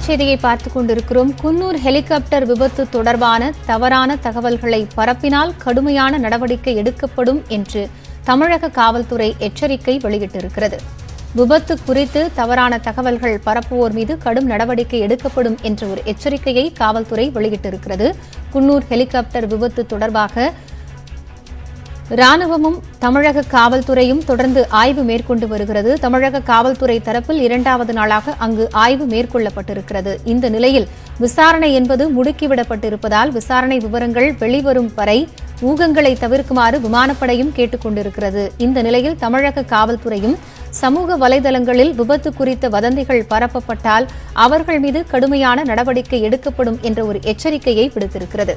தலைப்புச் செய்தியை பார்த்துக் கொண்டிருக்கிறோம் குன்னூர் ஹெலிகாப்டர் விபத்து தொடர்பான தவறான தகவல்களை பரப்பினால் கடுமையான நடவடிக்கை எடுக்கப்படும் என்று தமிழக காவல்துறை எச்சரிக்கை வெளியிட்டிருக்கிறது விபத்து குறித்து தவறான தகவல்கள் பரப்புவோர் மீது கடும் நடவடிக்கை எடுக்கப்படும் என்ற ஒரு எச்சரிக்கையை காவல்துறை வெளியிட்டிருக்கிறது குன்னூர் ஹெலிகாப்டர் விபத்து தொடர்பாக ராணுவமும் தமிழக காவல்துறையும் தொடர்ந்து ஆய்வு மேற்கொண்டு வருகிறது தமிழக காவல்துறை தரப்பில் இரண்டாவது நாளாக அங்கு ஆய்வு மேற்கொள்ளப்பட்டிருக்கிறது இந்த நிலையில் விசாரணை என்பது முடுக்கிவிடப்பட்டிருப்பதால் விசாரணை விவரங்கள் வெளிவரும் வரை ஊகங்களை தவிர்க்குமாறு விமானப்படையும் கேட்டுக் கொண்டிருக்கிறது இந்த நிலையில் தமிழக காவல்துறையும் சமூக வலைதளங்களில் விபத்து குறித்த வதந்திகள் பரப்பப்பட்டால் அவர்கள் மீது கடுமையான நடவடிக்கை எடுக்கப்படும் என்ற ஒரு எச்சரிக்கையை விடுத்திருக்கிறது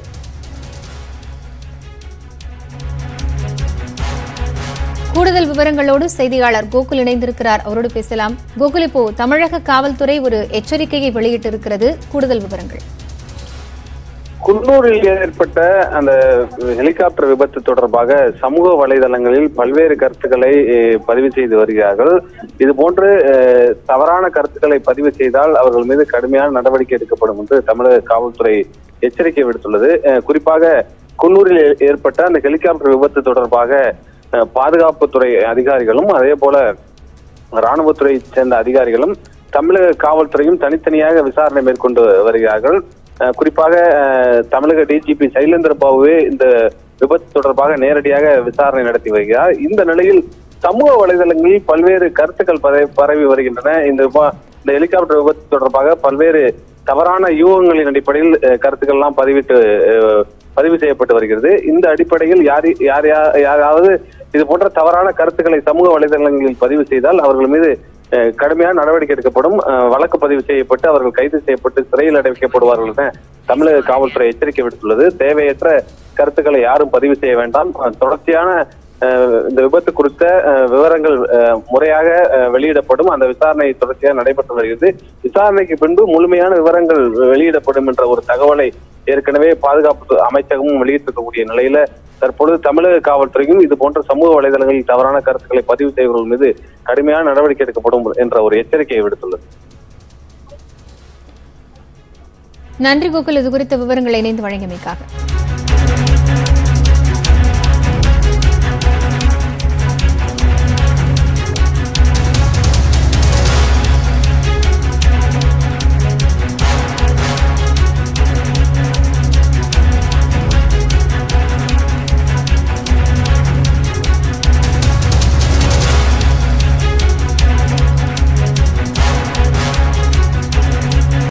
கூடுதல் விவரங்களோடு செய்தியாளர் கோகுல் இணைந்திருக்கிறார் அவரோடு பேசலாம் கோகுல் இப்போ தமிழக காவல்துறை ஒரு எச்சரிக்கையை வெளியிட்டிருக்கிறது கூடுதல் விவரங்கள் குன்னூரில் ஏற்பட்ட அந்த ஹெலிகாப்டர் விபத்து தொடர்பாக சமூக வலைதளங்களில் பல்வேறு கருத்துக்களை அஹ், பதிவு செய்து வருகிறார்கள் இது போன்று அஹ், தவறான கருத்துக்களை பதிவு செய்தால் அவர்கள் மீது கடுமையான நடவடிக்கை எடுக்கப்படும் என்று தமிழக காவல்துறை எச்சரிக்கை விடுத்துள்ளது அஹ், குறிப்பாக குன்னூரில் ஏ- ஏற்பட்ட அந்த ஹெலிகாப்டர் விபத்து தொடர்பாக அஹ், பாதுகாப்புத்துறை அதிகாரிகளும் அதே போல ராணுவத்துறை சேர்ந்த அதிகாரிகளும் தமிழக காவல்துறையும் தனித்தனியாக விசாரணை மேற்கொண்டு வருகிறார்கள் அஹ் குறிப்பாக அஹ், தமிழக டிஜிபி சைலேந்திர பாபுவே இந்த விபத்து தொடர்பாக நேரடியாக விசாரணை நடத்தி வருகிறார் இந்த நிலையில் சமூக வலைதளங்களில் பல்வேறு கருத்துக்கள் பரவி பரவி வருகின்றன இந்த விப- இந்த ஹெலிகாப்டர் விபத்து தொடர்பாக பல்வேறு தவறான யூகங்களின் அடிப்படையில் அஹ், கருத்துக்கள் எல்லாம் பதிவிட்டு அஹ், பதிவு செய்யப்பட்டு வருகிறது இந்த அடிப்படையில் யார் யார் யா- யாராவது இது போன்ற தவறான கருத்துக்களை சமூக வலைதளங்களில் பதிவு செய்தால் அவர்கள் மீது அஹ், கடுமையான நடவடிக்கை எடுக்கப்படும் அஹ், வழக்கு பதிவு செய்யப்பட்டு அவர்கள் கைது செய்யப்பட்டு சிறையில் அடைக்கப்படுவார்கள் என தமிழக காவல்துறை எச்சரிக்கை விடுத்துள்ளது தேவையற்ற கருத்துக்களை யாரும் பதிவு செய்ய வேண்டாம் அஹ், தொடர்ச்சியான அஹ், இந்த விபத்து குறித்த அஹ், விவரங்கள் அஹ், முறையாக அஹ், வெளியிடப்படும் அந்த விசாரணை தொடர்ச்சியாக நடைபெற்று வருகிறது விசாரணைக்கு பின்பு முழுமையான விவரங்கள் வெளியிடப்படும் என்ற ஒரு தகவலை ஏற்கனவே பாதுகாப்பு அமைச்சகமும் வெளியிட்டிருக்கக்கூடிய நிலையில தற்பொழுது தமிழக காவல்துறையும் இது போன்ற சமூக வலைதளங்களில் தவறான கருத்துக்களை பதிவு செய்வர்கள் மீது கடுமையான நடவடிக்கை எடுக்கப்படும் என்ற ஒரு எச்சரிக்கையை விடுத்துள்ளது நன்றி கோகுல் இது குறித்த விவரங்களை இணைந்து வழங்கியமைக்காக